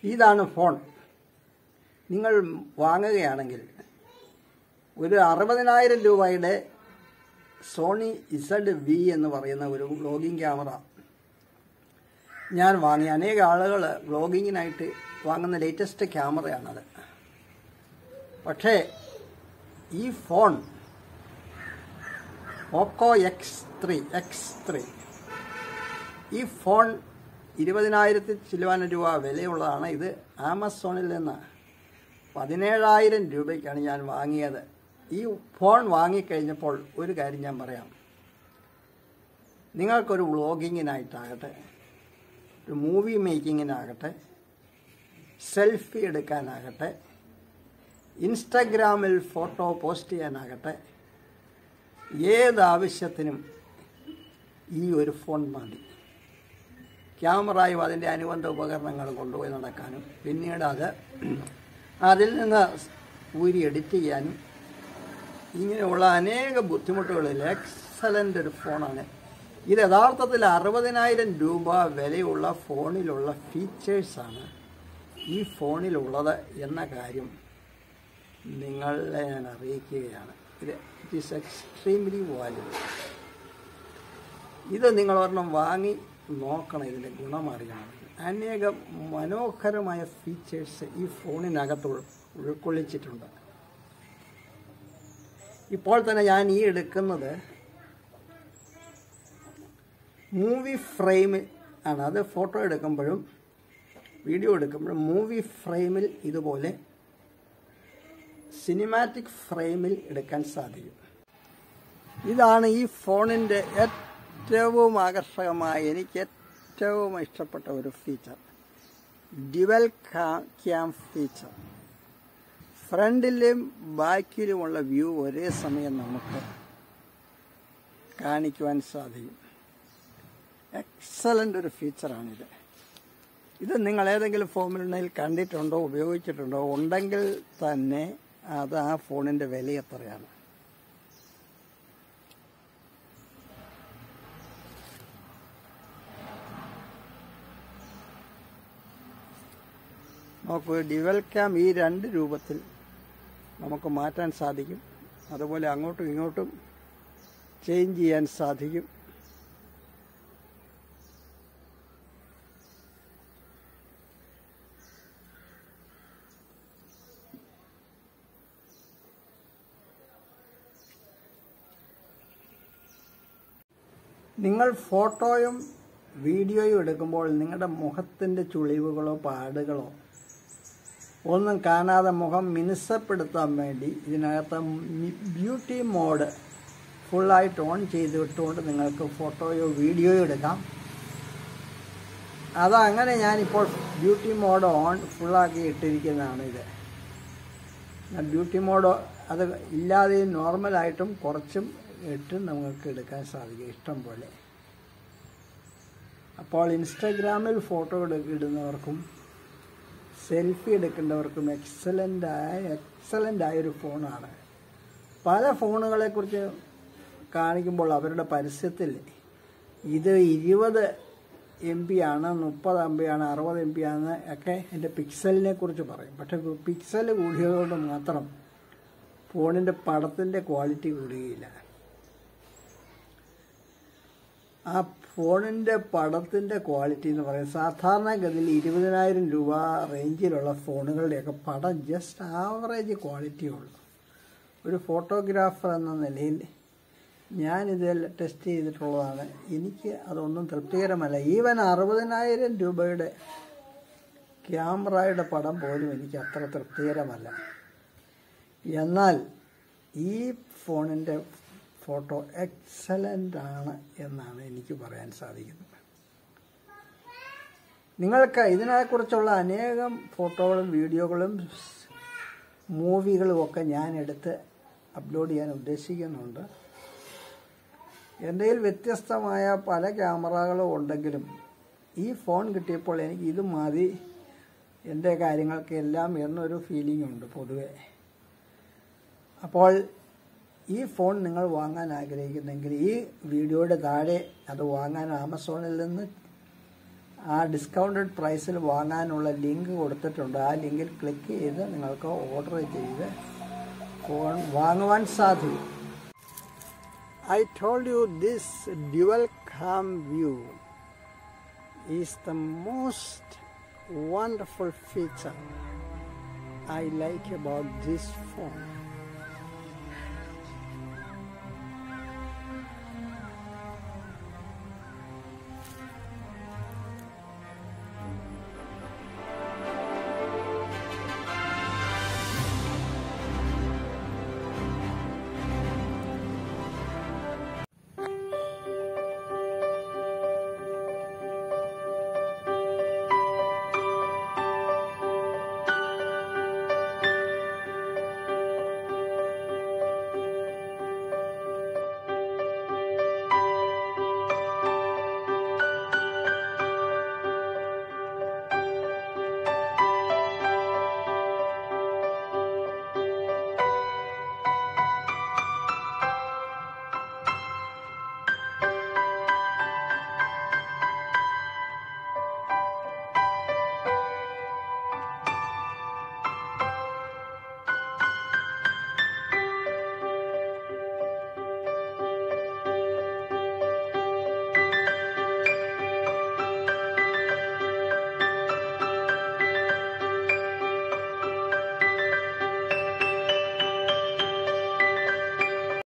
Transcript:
ഇതാണ് ഫോൺ നിങ്ങൾ വാങ്ങുകയാണെങ്കിൽ ഒരു അറുപതിനായിരം രൂപയുടെ സോണി ഇസഡ് വി എന്ന് പറയുന്ന ഒരു വ്ലോഗിംഗ് ക്യാമറ ഞാൻ വാങ്ങി അനേക ആളുകൾ വ്ലോഗിങ്ങിനായിട്ട് വാങ്ങുന്ന ലേറ്റസ്റ്റ് ക്യാമറയാണത് പക്ഷേ ഈ ഫോൺ ഓക്കോ എക്സ് ത്രീ എക്സ് ത്രീ ഈ ഫോൺ ഇരുപതിനായിരത്തി ചില്ലുവാന രൂപ വിലയുള്ളതാണ് ഇത് ആമസോണിൽ നിന്ന് പതിനേഴായിരം രൂപയ്ക്കാണ് ഞാൻ വാങ്ങിയത് ഈ ഫോൺ വാങ്ങിക്കഴിഞ്ഞപ്പോൾ ഒരു കാര്യം ഞാൻ പറയാം നിങ്ങൾക്കൊരു വ്ളോഗിങ്ങിനായിട്ടാകട്ടെ ഒരു മൂവി മേക്കിങ്ങിനാകട്ടെ സെൽഫി എടുക്കാനാകട്ടെ ഇൻസ്റ്റഗ്രാമിൽ ഫോട്ടോ പോസ്റ്റ് ചെയ്യാനാകട്ടെ ഏത് ആവശ്യത്തിനും ഈ ഒരു ഫോൺ മതി ക്യാമറയും അതിൻ്റെ അനുബന്ധ ഉപകരണങ്ങളും കൊണ്ടുപോയി നടക്കാനും പിന്നീട് അത് അതിൽ നിന്ന് ഊരി എഡിറ്റ് ചെയ്യാനും ഇങ്ങനെയുള്ള അനേക ബുദ്ധിമുട്ടുകളിൽ എക്സലൻ്റ് ഒരു ഫോണാണ് ഇത് യഥാർത്ഥത്തിൽ അറുപതിനായിരം രൂപ വിലയുള്ള ഫോണിലുള്ള ഫീച്ചേഴ്സാണ് ഈ ഫോണിലുള്ളത് എന്ന കാര്യം നിങ്ങളെ ഞാൻ അറിയിക്കുകയാണ് ഇത് ഇറ്റ് ഈസ് എക്സ്ട്രീംലി വാല്യുബിൾ ഇത് നിങ്ങൾ ഒരെണ്ണം വാങ്ങി നോക്കണം ഇതിൻ്റെ ഗുണം അറിയണമെങ്കിൽ അനേകം മനോഹരമായ ഫീച്ചേഴ്സ് ഈ ഫോണിനകത്ത് ഉൾ- ഉൾക്കൊള്ളിച്ചിട്ടുണ്ട് ഇപ്പോൾ തന്നെ ഞാൻ ഈ എടുക്കുന്നത് മൂവി ഫ്രെയിം ആണ് അത് ഫോട്ടോ എടുക്കുമ്പോഴും വീഡിയോ എടുക്കുമ്പോഴും മൂവി ഫ്രെയിമിൽ ഇതുപോലെ സിനിമാറ്റിക് ഫ്രെയിമിൽ എടുക്കാൻ സാധിക്കും ഇതാണ് ഈ ഫോണിൻ്റെ ഏറ്റവും ആകർഷകമായ എനിക്ക് ഏറ്റവും ഇഷ്ടപ്പെട്ട ഒരു ഫീച്ചർ ഡ്യുവൽ ക്യാം ഫീച്ചർ ഫ്രണ്ടിലും ബാക്കിലുമുള്ള വ്യൂ ഒരേ സമയം നമുക്ക് കാണിക്കുവാൻ സാധിക്കും എക്സലൻ്റ് ഒരു ഫീച്ചറാണിത് ഇത് നിങ്ങൾ ഏതെങ്കിലും ഫോമിലുണ്ടെങ്കിൽ കണ്ടിട്ടുണ്ടോ ഉപയോഗിച്ചിട്ടുണ്ടോ ഉണ്ടെങ്കിൽ തന്നെ അത് ആ ഫോണിൻ്റെ വില എത്രയാണ് നോക്കൂ ഡ്യുവൽ ക്യാം ഈ രണ്ട് രൂപത്തിൽ നമുക്ക് മാറ്റാൻ സാധിക്കും അതുപോലെ അങ്ങോട്ടും ഇങ്ങോട്ടും ചേഞ്ച് ചെയ്യാൻ സാധിക്കും നിങ്ങൾ ഫോട്ടോയും വീഡിയോയും എടുക്കുമ്പോൾ നിങ്ങളുടെ മുഖത്തിൻ്റെ ചുളിവുകളോ പാടുകളോ ഒന്നും കാണാതെ മുഖം മിനുസപ്പെടുത്താൻ വേണ്ടി ഇതിനകത്ത് ബ്യൂട്ടി മോഡ് ഫുള്ളായിട്ട് ഓൺ ചെയ്ത് വിട്ടുകൊണ്ട് നിങ്ങൾക്ക് ഫോട്ടോയോ വീഡിയോയോ എടുക്കാം അതങ്ങനെ ഞാനിപ്പോൾ ബ്യൂട്ടി മോഡ് ഓൺ ഫുള്ളാക്കി ഇട്ടിരിക്കുന്നതാണ് ഇത് ബ്യൂട്ടി മോഡ് അത് ഇല്ലാതെയും നോർമലായിട്ടും കുറച്ചും ഇട്ട് നമുക്ക് എടുക്കാൻ സാധിക്കും ഇഷ്ടം പോലെ അപ്പോൾ ഇൻസ്റ്റഗ്രാമിൽ ഫോട്ടോ ഇടുന്നവർക്കും സെൽഫി എടുക്കേണ്ടവർക്കും എക്സലൻ്റ് ആയ എക്സലൻ്റ് ആയൊരു ഫോണാണ് പല ഫോണുകളെക്കുറിച്ച് കാണിക്കുമ്പോൾ അവരുടെ പരസ്യത്തിൽ ഇത് ഇരുപത് എം പി ആണ് മുപ്പത് എം പി ആണ് അറുപത് എം പി ആണ് ഒക്കെ എൻ്റെ പിക്സലിനെ കുറിച്ച് പറയും പക്ഷെ പിക്സൽ കൂടിയതുകൊണ്ട് മാത്രം ഫോണിൻ്റെ പടത്തിൻ്റെ ക്വാളിറ്റി കൂടുകയില്ല ആ ഫോണിൻ്റെ പടത്തിൻ്റെ ക്വാളിറ്റി എന്ന് പറയുന്നത് സാധാരണഗതിയിൽ ഇരുപതിനായിരം രൂപ റേഞ്ചിലുള്ള ഫോണുകളുടെയൊക്കെ പടം ജസ്റ്റ് ആവറേജ് ക്വാളിറ്റി ഉള്ളൂ ഒരു ഫോട്ടോഗ്രാഫർ എന്ന നിലയിൽ ഞാനിതിൽ ടെസ്റ്റ് ചെയ്തിട്ടുള്ളതാണ് എനിക്ക് അതൊന്നും തൃപ്തികരമല്ല ഈവൻ അറുപതിനായിരം രൂപയുടെ ക്യാമറയുടെ പടം പോലും എനിക്ക് അത്ര തൃപ്തികരമല്ല എന്നാൽ ഈ ഫോണിൻ്റെ ഫോട്ടോ എക്സലൻ്റ് ആണ് എന്നാണ് എനിക്ക് പറയാൻ സാധിക്കുന്നത് നിങ്ങൾക്ക് ഇതിനെക്കുറിച്ചുള്ള അനേകം ഫോട്ടോകളും വീഡിയോകളും മൂവികളും ഒക്കെ ഞാൻ എടുത്ത് അപ്ലോഡ് ചെയ്യാൻ ഉദ്ദേശിക്കുന്നുണ്ട് എൻ്റെ കയ്യിൽ വ്യത്യസ്തമായ പല ക്യാമറകളും ഉണ്ടെങ്കിലും ഈ ഫോൺ കിട്ടിയപ്പോൾ എനിക്ക് ഇത് മതി എൻ്റെ കാര്യങ്ങൾക്കെല്ലാം എന്നൊരു ഫീലിംഗ് ഉണ്ട് പൊതുവെ അപ്പോൾ ഈ ഫോൺ നിങ്ങൾ വാങ്ങാൻ ആഗ്രഹിക്കുന്നെങ്കിൽ ഈ വീഡിയോയുടെ താഴെ അത് വാങ്ങാൻ ആമസോണിൽ നിന്ന് ആ ഡിസ്കൗണ്ടഡ് പ്രൈസിൽ വാങ്ങാനുള്ള ലിങ്ക് കൊടുത്തിട്ടുണ്ട് ആ ലിങ്കിൽ ക്ലിക്ക് ചെയ്ത് നിങ്ങൾക്ക് ഓർഡർ ചെയ്ത് ഫോൺ വാങ്ങുവാൻ സാധിക്കും I told you this dual cam view is the most wonderful feature I like about this phone.